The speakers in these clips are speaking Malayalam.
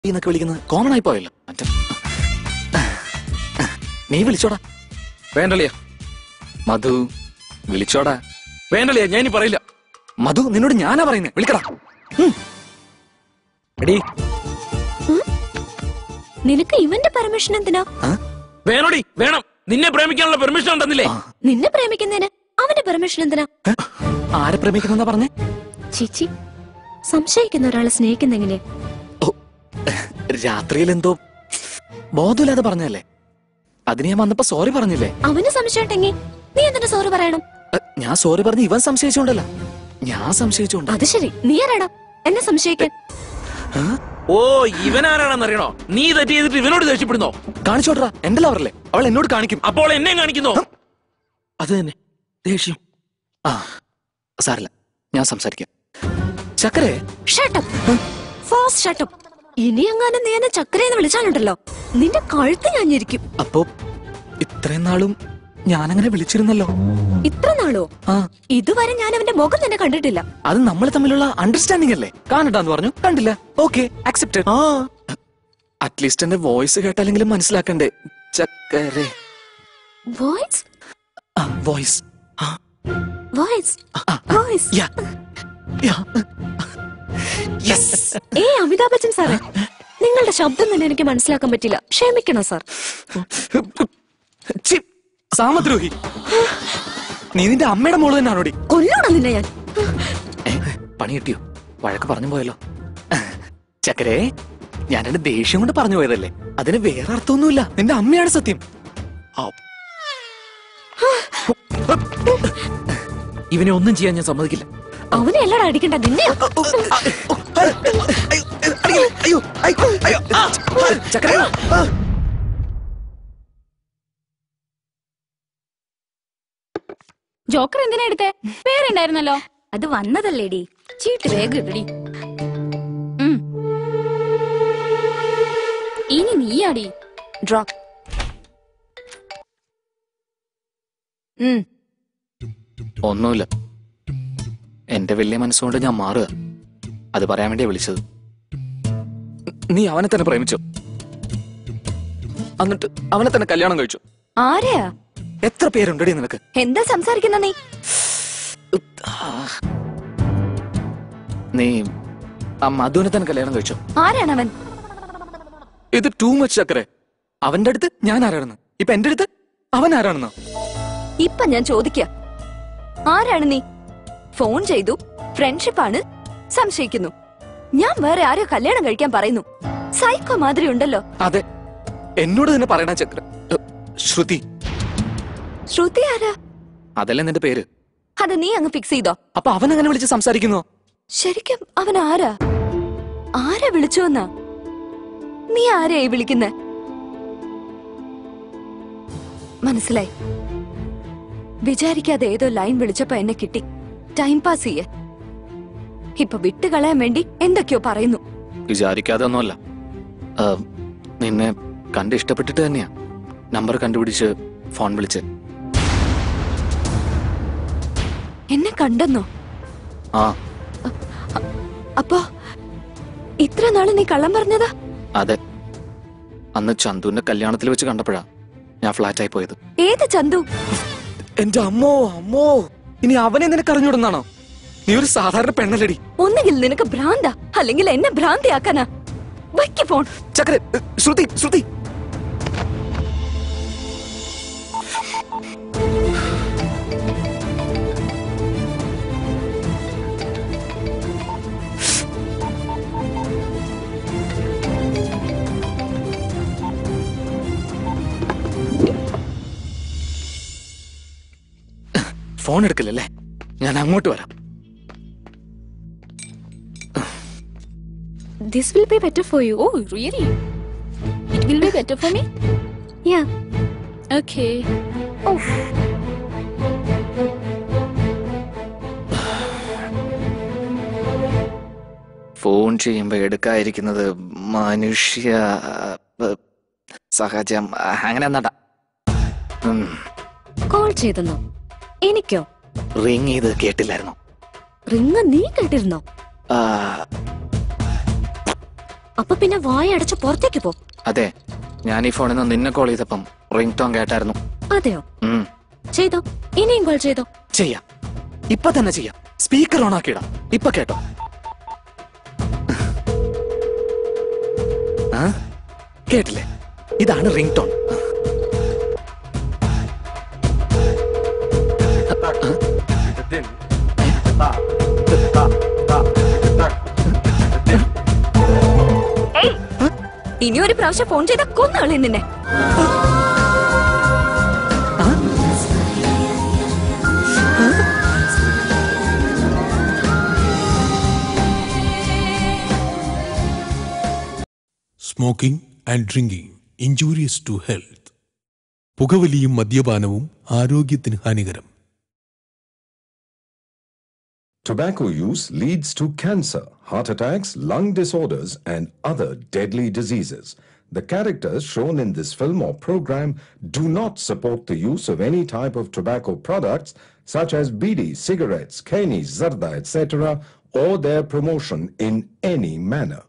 എന്നൊക്കെ വിളിക്കുന്നത് കോമൺ ആയി പോയല്ലോ മറ്റേ നീ വിളിച്ചോടാ വേണ്ടളിയ മധു വിളിച്ചോടാ വേണ്ടളിയ ഞാൻ ഇനി പറയില്ല മധു നിന്നോട് ഞാനാ പറയുന്നത് വിളിക്കടാ എടി നിനക്ക് ഇവന്റെ പെർമിഷൻ എന്തിനാ വേണോടി വേണം നിന്നെ പ്രേമിക്കാനുള്ള പെർമിഷൻ ഉണ്ടെന്നില്ലേ നിന്നെ പ്രേമിക്കുന്നതിന് അവന്റെ പെർമിഷൻ എന്തിനാ ആരെ പ്രേമിക്കുന്ന പറഞ്ഞേ ചിച്ചി സംശയിക്കുന്ന ഒരാളെ സ്നേഹിക്കുന്നെങ്ങനെ രാത്രിയിൽ എന്തോ ബോധമില്ലാതെ പറഞ്ഞല്ലേ അതിന് ഞാൻ വന്നപ്പോ സോറി പറഞ്ഞില്ലേ അവന് സംശയമുണ്ടെങ്കിൽ നീ എന്തിനാ സോറി പറയണം അ, ഞാൻ സോറി പറഞ്ഞ് ഇവൻ സംശയിച്ചോണ്ടല്ല ഞാൻ സംശയിച്ചോണ്ട് അത് ശരി നീ ആരാടാ എന്നെ സംശയിക്കാൻ ഓ ഇവനാരാണെന്ന് അറിയണോ നീ തെറ്റ് ചെയ്തിട്ട് ഇവനോട് ദേഷ്യപ്പെടുന്നോ കാണിച്ചോട്രാ എന്റെ ലവറല്ലേ അവൾ എന്നോട് കാണിക്കും അപ്പോൾ എന്നെ കാണിക്കുന്നോ അത് തന്നെ ദേഷ്യം ആ സാറില്ല ഞാൻ സംസാരിക്കാം ചക്കരെ ഷട്ടപ്പ് ഫാസ്റ്റ് ഷട്ടപ്പ് ഇനി എങ്ങാനും നീ എന്നെ ചക്കരയെന്ന് വിളിച്ചാലുണ്ടല്ലോ നിന്റെ കഴുത്ത് ഞാൻ ഞെരിക്കും അപ്പോ ഇത്രയും നാളും ഞാനങ്ങനെ വിളിച്ചിരുന്നല്ലോ ഇത്ര നാളോ ആ ഇതുവരെ ഞാൻ അവന്റെ മുഖം തന്നെ കണ്ടിട്ടില്ല അത് നമ്മൾ തമ്മിലുള്ള അണ്ടർസ്റ്റാൻഡിംഗ് അല്ലേ കാണണ്ടാന്ന് പറഞ്ഞു കണ്ടില്ല ഓക്കെ അക്സെപ്റ്റഡ് ആ അറ്റ്ലീസ്റ്റ് എന്റെ വോയിസ് കേട്ടാലെങ്കിലും മനസ്സിലാക്കണ്ടേ ചക്കരെ വോയിസ് ആ voice voice voice ya ya yes ഏ അമിതാഭ് ബച്ചൻ സാറേ നിങ്ങളുടെ ശബ്ദം തന്നെ എനിക്ക് മനസ്സിലാക്കാൻ പറ്റില്ല ക്ഷമിക്കണം സാർ ഛി, സാമദ്രോഹി നീ നിന്റെ അമ്മയുടെ മോള് തന്നെയാണോടി കൊല്ലോണം നിന്നെ ഞാൻ ഏ, പണി കിട്ടിയോ വഴക്ക് പറഞ്ഞു പോയല്ലോ ചക്കരെ ഞാൻ എന്റെ ദേഷ്യം കൊണ്ട് പറഞ്ഞു പോയതല്ലേ അതിന് വേറെ അർത്ഥമൊന്നുമില്ല നിന്റെ അമ്മയാണ് സത്യം ഔ. ഇവനെ ഒന്നും ചെയ്യാൻ ഞാൻ സമ്മതിക്കില്ല അവനെ എല്ലാടും അടിക്കണ്ട നിന്നെയാ അയ്യോ, അയ്യോ, അയ്യോ, അയ്യോ, ആ, ചക്കരെ ആ. ജോക്കർ എന്തിനാ എടുത്തേ പേരുണ്ടായിരുന്നല്ലോ അത് വന്നതല്ലേടി ചീട്ട് വേഗം ഇടടി ഉം. ഇനി നീയാടി ഡ്രോപ്പ് ഒന്നുമില്ല എന്റെ വലിയ മനസ്സുകൊണ്ട് ഞാൻ മാറുക അത് പറയാൻ വേണ്ടിയാ വിളിച്ചത് നീ അവനെ തന്നെ പ്രേമിച്ചോ എന്നിട്ട് അവനെ തന്നെ കല്യാണം കഴിച്ചു ആരെയാ എത്ര പേരുണ്ടടി നിനക്ക് എന്താ സംസാരിക്കുന്ന നീ നീ ആ മധുവിനെ തന്നെ കല്യാണം കഴിച്ചോ ആരാണ് അവൻ ഇത് ടൂ മച്ച് ചക്കരെ അവന്റെ അടുത്ത് ഞാൻ ആരാണെന്ന് ഇപ്പൊ എന്റെ അടുത്ത് അവൻ ആരാണെന്ന് ഇപ്പൊ ഞാൻ ചോദിക്ക ആരാണ് നീ ഫോൺ ചെയ്തു ഫ്രണ്ട്ഷിപ്പ് ആണ് സംശയിക്കുന്നു ഞാൻ വേറെ ആരോ കല്യാണം കഴിക്കാൻ പറയുന്നു സൈക്കോ മാതിരി ഉണ്ടല്ലോ അതെ എന്നോട് തന്നെ പറയണ ചക്ര ഏ, ശ്രുതി ശ്രുതി ആരാ അതല്ലേ നിന്റെ പേര് അത് നീ അങ്ങ് ഫിക്സ് ചെയ്തോ അപ്പൊ അവൻ അങ്ങനെ വിളിച്ച് സംസാരിക്കുന്നോ ശരിക്കും അവൻ ആരാ ആരാ വിളിച്ചു എന്നാ നീ ആരെയായി വിളിക്കുന്നെ മനസ്സിലായി വിചാരിക്കാതെ ഏതോ ലൈൻ വിളിച്ചപ്പോ എന്നെ കിട്ടി ടൈം പാസ് ചെയ്യേ ഇപ്പൊ വിട്ടുകളയാൻ വേണ്ടി എന്തൊക്കെയോ പറയുന്നു വിചാരിക്കാതെ ഒന്നുമല്ല ആ, നിന്നെ കണ്ട് ഇഷ്ടപ്പെട്ടിട്ട് തന്നെയാ നമ്പർ കണ്ടുപിടിച്ച് ഫോൺ വിളിച്ച് എന്നെ കണ്ടെന്നോ ആ അപ്പോ ഇത്ര നാള് നീ കള്ളം പറഞ്ഞതാ അതെ അന്ന് ചന്തുവിന്റെ കല്യാണത്തിൽ വെച്ച് കണ്ടപ്പോഴാ ഞാൻ ഫ്ലാറ്റ് ആയി പോയത് ഏത് ചന്തു എന്റെ അമ്മോ അമ്മോ ഇനി അവനെ നിനക്ക് അറിഞ്ഞുവിടുന്നാണോ നീ ഒരു സാധാരണ പെണ്ണല്ലടി ഒന്നുകിൽ നിനക്ക് ഭ്രാന്ത അല്ലെങ്കിൽ എന്നെ ഭ്രാന്തിയാക്കാനാ വയ്ക്ക് ഫോൺ ചക്കര ശ്രുതി ശ്രുതി ഫോൺ എടുക്കില്ലല്ലേ ഞാൻ അങ്ങോട്ട് വരാം this will be better for you oh really it will be better for me ya okay phone ചെയ്യുമ്പോ എടുക്കാതിരിക്കുന്നത് മനുഷ്യ ഏ, സഹജം അങ്ങനെ എന്നാട്ടാ കോൾ ചെയ്തെന്നോ എനിക്കോ റിങ് ചെയ്ത് കേട്ടില്ലായിരുന്നു റിങ് നീ കേട്ടിരുന്നോ ആ, അപ്പൊ പിന്നെ വായ അടച്ച് പുറത്തേക്ക് പോ അതെ ഞാൻ ഈ ഫോണിൽ നിന്ന് നിന്നെ കോൾ ചെയ്തപ്പം റിംഗ് ടോൺ കേട്ടായിരുന്നു അതെയോ ഉം, ചെയ്തോ ഇനിയും കോൾ ചെയ്തോ ചെയ്യാം ഇപ്പൊ തന്നെ ചെയ്യാം സ്പീക്കർ ഓൺ ആക്കിയിടാം ഇപ്പൊ കേട്ടോ ആ കേട്ടില്ലേ ഇതാണ് റിംഗ് ടോൺ ഇനി ഒരു പ്രാവശ്യം ഫോൺ ചെയ്ത കൊന്നാളെ നിന്നെ smoking and drinking injurious to health പുകവലിയും മദ്യപാനവും ആരോഗ്യത്തിന് ഹാനികരം Tobacco use leads to cancer, heart attacks, lung disorders, and other deadly diseases. The characters shown in this film or program do not support the use of any type of tobacco products such as bidi, cigarettes, kani, zarda, etc., or their promotion in any manner.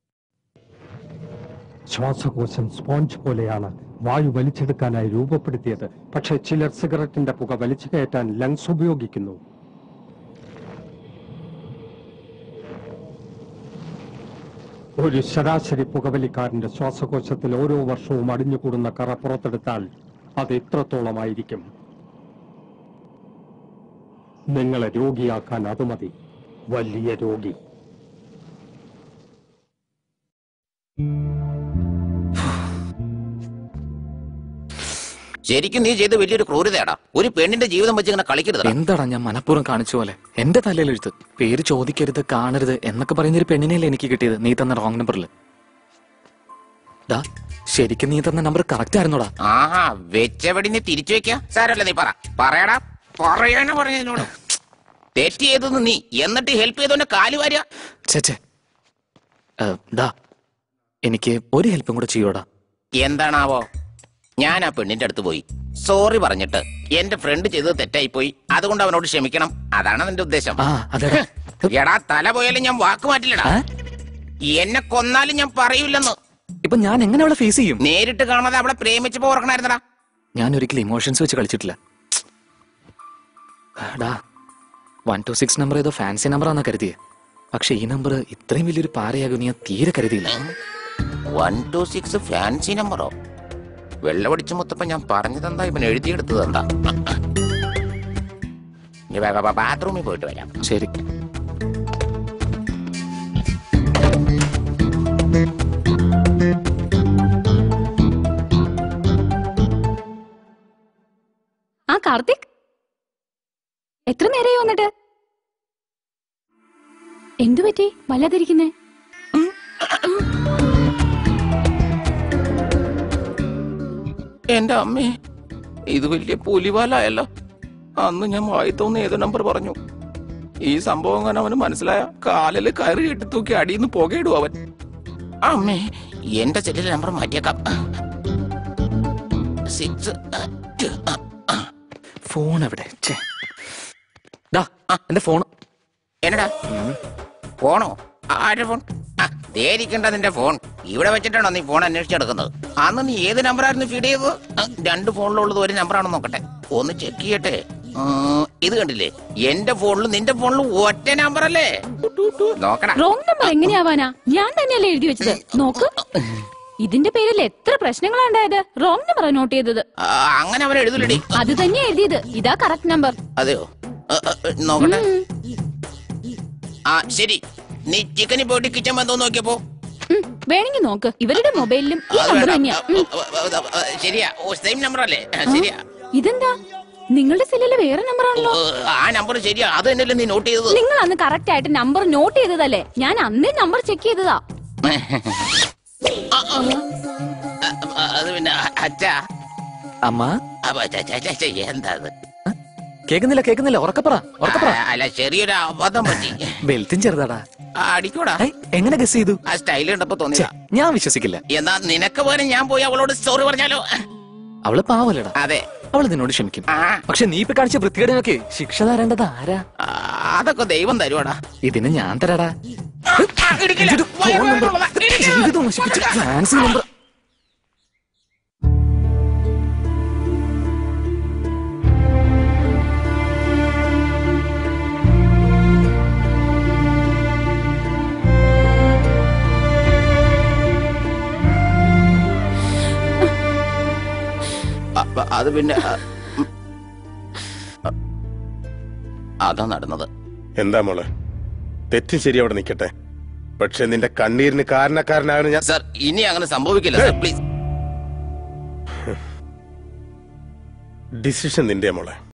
ശ്വാസകോശം സ്പോഞ്ച് പോലെയാണ് വായു വലിച്ചെടുക്കാനായി രൂപപ്പെടുത്തിയത് പക്ഷേ ചിലർ സിഗരറ്റിന്റെ പുക വലിച്ചു കയറ്റാൻ ലങ്സ് ഉപയോഗിക്കുന്നു ഒരു ശരാശരി പുകവലിക്കാരന്റെ ശ്വാസകോശത്തിൽ ഓരോ വർഷവും അടിഞ്ഞുകൂടുന്ന കറ പുറത്തെടുത്താൽ അത് എത്രത്തോളമായിരിക്കും നിങ്ങളെ രോഗിയാക്കാൻ അത് മതി വലിയ രോഗി ശരിക്കും നീ ചെയ്ത് വലിയൊരു ക്രൂരതയാടാ ഒരു പെണ്ണിന്റെ ജീവിതം വെച്ച് ഇങ്ങനെ കളിക്കരുത് എന്താടാ ഞാൻ മനഃപൂർവ്വം കാണിച്ച പോലെ എന്റെ തലയിൽ എഴുത്ത് പേര് ചോദിക്കരുത് കാണരുത് എന്നൊക്കെ പറയുന്ന ഒരു പെണ്ണിനെയല്ലേ എനിക്ക് കിട്ടിയത് നീ തന്ന റോങ് നമ്പറിൽ ഡാ ശരിക്കും നീ തന്ന നമ്പർ കറക്റ്റ് ആയിരുന്നോടാ ആഹാ വെച്ചവടി നീ തിരിച്ചു വെക്ക സാരല്ല നീ പറ പറയടാ പറയാനാ പറഞ്ഞതിനോട് തെറ്റ് ചെയ്തെന്ന് നീ എന്നിട്ട് ഹെൽപ്പ് ചെയ്തോന്നെ കാല് വാര്യ ചേച്ചേ ഡാ എനിക്ക് ഒരു ഹെൽപ്പും കൂടെ ചെയ്യോടാ എന്താണാവോ ഞാൻ ആ പെണ്ണിന്റെ അടുത്ത് പോയി സോറി പറഞ്ഞിട്ട് എന്റെ ഫ്രണ്ട് ചെയ്തത് തെറ്റായി പോയി അതുകൊണ്ട് അവനോട് ക്ഷമിക്കണം അതാണ് നിന്റെ ഉദ്ദേശം ആ അതെ എടാ തല പോയാലും ഞാൻ വാക്ക് മാറ്റില്ലടാ ആ? എന്നെ കൊന്നാലും ഞാൻ പറയൂലെന്ന് ഇപ്പൊ ഞാൻ എങ്ങനെ അവളെ ഫേസ് ചെയ്യും നേരിട്ട് കാണാതെ അവളെ പ്രേമിച്ചപ്പോ ഓർക്കണായിരുന്നടാ ഞാൻ ഒരിക്കലും ഇമോഷൻസ് വെച്ച് കളിച്ചിട്ടില്ല ഡാ വൺ ടു സിക്സ് നമ്പർ ഏതോ ഫാൻസി നമ്പറാന്നാ കരുതിയേ പക്ഷെ ഈ നമ്പർ ഇത്രയും വലിയൊരു പാരയാകും ഞാൻ തീരെ കരുതിയില്ല വൺ ടു സിക്സ് ഫാൻസി നമ്പറോ വെള്ളമടിച്ചു മുത്തപ്പ ഞാൻ പറഞ്ഞതെന്താ ഇവൻ എഴുതിയെടുത്തത് എന്താ ഇനി വേഗം ബാ- ബാത്റൂമിൽ പോയിട്ട് വരാം ശരി ആ കാർത്തിക് എത്ര നേരമായി വന്നിട്ട് എന്തു പറ്റി വല്ലാതിരിക്കുന്നേ എന്റെ അമ്മേ ഇത് വലിയ പുലിവാലായല്ലോ അന്ന് ഞാൻ വായി തോന്നുന്ന ഏത് നമ്പർ പറഞ്ഞു ഈ സംഭവം കാരണം അവന് മനസ്സിലായ കാലില് കയറി കെട്ടി തൂക്കി അടിയിന്ന് പുകയിടും അവൻ അമ്മേ എന്റെ ചെല്ലിലെ നമ്പർ മാറ്റിയേക്കാം സിക്സ് ഫോൺ എവിടെ ഛേ. ഡാ എന്റെ ഫോൺ എന്നടാ ഫോണോ ആരുടെ ഫോൺ ആ, ദേ ഇരിക്കണ്ട നിന്റെ ഫോൺ ഇവിടെ വെച്ചിട്ടാണോ നീ ഫോൺ അന്വേഷിച്ചെടുക്കുന്നത് അന്ന് നീ ഏത് നമ്പറായിരുന്നു ഫീഡ് ചെയ്തത് ആ, രണ്ട് ഫോണിലുള്ളത് ഒരു നമ്പറാണോ നോക്കട്ടെ ഒന്ന് ചെക്ക് ചെയ്യട്ടെ ആ, ഇത് കണ്ടില്ലേ എന്റെ ഫോണിലും നിന്റെ ഫോണിലും ഒറ്റ നമ്പർ അല്ലേ നോക്കടാ റോങ് നമ്പർ എങ്ങനെയാവാനാ ഞാൻ തന്നെയല്ലേ എഴുതി വെച്ചത് നോക്ക് ഇതിന്റെ പേരിൽ എത്ര പ്രശ്നങ്ങളാ ഉണ്ടായത് റോങ് നമ്പർ നോട്ട് ചെയ്തത് ആ, അങ്ങനെ അവൻ എഴുതില്ലടി അത് തന്നെയാ എഴുതിയത് ഇതാ കറക്റ്റ് നമ്പർ അതെയോ ആ, ആ, ആ, നോക്കട്ടെ ആ ശരി നീ ചിക്കനിൽ പോയിട്ട് കിച്ചൻ ബന്ധം നോക്കിയപ്പോ വേണമെങ്കിൽ നോക്ക് ഇവരുടെ മൊബൈലിലും ഈ അത് നമ്പർ വേണ്ട. തന്നെയാ ആ, ഉം. ആ, ആ, ആ, ശരിയാ ഓ സെയിം നമ്പർ അല്ലേ ആ, ശരിയാ ഇതെന്താ നിങ്ങളുടെ സെല്ലില് വേറെ നമ്പർ ആണല്ലോ ഓ, ആ നമ്പർ ശരിയാ അത് തന്നെയല്ലേ നീ നോട്ട് ചെയ്തത് നിങ്ങൾ അന്ന് കറക്റ്റ് ആയിട്ട് നമ്പർ നോട്ട് ചെയ്തതല്ലേ ഞാൻ അന്നേ നമ്പർ ചെക്ക് ചെയ്തതാ ആ, ആ. ആ, ആ, അത് പിന്നെ അച്ഛാ അമ്മ അപ്പൊ ഛെ, ഛെ, ഛെ, ഛെ, എന്താ അത് കേക്കുന്നില്ല കേക്കുന്നില്ല ഉറക്കപ്പറ ഉറക്കപ്പറ ആ, അല്ല ചെറിയൊരു അബദ്ധം പറ്റി ബെൽറ്റും ചെറുതാടാ ആ, അടിക്കൂടാ ഐ, എങ്ങനെ ഗസ് ചെയ്തു ആ സ്റ്റൈൽ കണ്ടപ്പോ ഛേ, തോന്നിയതാ ഞാൻ വിശ്വസിക്കില്ല എന്നാ നിനക്ക് പോലെ ഞാൻ പോയി അവളോട് സോറി പറഞ്ഞാലോ അവള് പാവല്ലടാ അതെ അവള് നിന്നോട് ക്ഷമിക്കും ആ പക്ഷെ നീ ഇപ്പൊ കാണിച്ച വൃത്തികേടിനൊക്കെ ശിക്ഷ തരേണ്ടത് ആരാ ആ, അതൊക്കെ ദൈവം തരുവാടാ ഇതിന് ഞാൻ തരാടാ ആ, ഇടിക്കില്ല. ഇതൊരു വയറ് ഫോൺ നമ്പർ വേദനയുള്ളതാ. ഇടിക്കില്ല. ജീവിതം നശിപ്പിച്ച ഫാൻസി നമ്പർ അ- അത് പിന്നെ അ, ഉം. അ, അതാ നടന്നത് എന്താ മോളെ തെറ്റും ശരി അവിടെ നിൽക്കട്ടെ പക്ഷെ നിന്റെ കണ്ണീരിന് കാരണക്കാരനാണ് ഞാൻ സാർ ഇനി അങ്ങനെ സംഭവിക്കില്ല സാർ പ്ലീസ് ഡിസിഷൻ നിന്റെ മോളെ